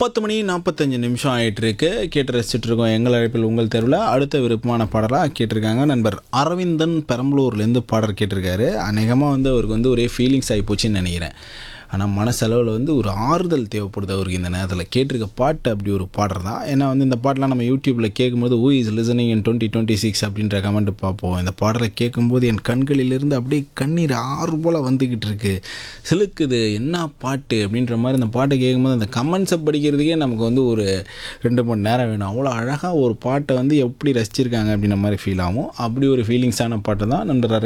பத்து மணி நாற்பத்தஞ்சு நிமிஷம் ஆயிட்டு இருக்கு கேட்டு ரசிச்சுட்டு இருக்கோம் எங்கள் அழைப்பில் உங்கள் தெருவில் அடுத்த விருப்பமான பாடலாக கேட்டிருக்காங்க நண்பர் அரவிந்தன் பெரம்பலூர்லேருந்து பாடல் கேட்டிருக்காரு அநேகமாக வந்து அவருக்கு வந்து ஒரே ஃபீலிங்ஸ் ஆகி போச்சுன்னு நினைக்கிறேன் ஆனால் மனசளவில் வந்து ஒரு ஆறுதல் தேவைப்படுது அவருக்கு இந்த நேரத்தில் கேட்டிருக்க பாட்டு அப்படி ஒரு பாடல் தான் ஏன்னா வந்து இந்த பாட்டெலாம் நம்ம யூடியூப்பில் கேட்கும்போது who is listening in twenty twenty six அப்படின்ற கமெண்ட் பார்ப்போம் இந்த பாடலை கேட்கும்போது என் கண்களிலிருந்து அப்படியே கண்ணீர் ஆறு போல் வந்துக்கிட்டு இருக்கு சிலுக்குது என்ன பாட்டு அப்படின்ற மாதிரி இந்த பாட்டை கேட்கும்போது அந்த கமெண்ட்ஸை படிக்கிறதுக்கே நமக்கு வந்து ஒரு ரெண்டு மணி நேரம் வேணும் அவ்வளோ அழகாக ஒரு பாட்டை வந்து எப்படி ரசிச்சிருக்காங்க அப்படின்ற மாதிரி ஃபீல் ஆகும் அப்படி ஒரு ஃபீலிங்ஸான பாட்டு தான் நண்பர்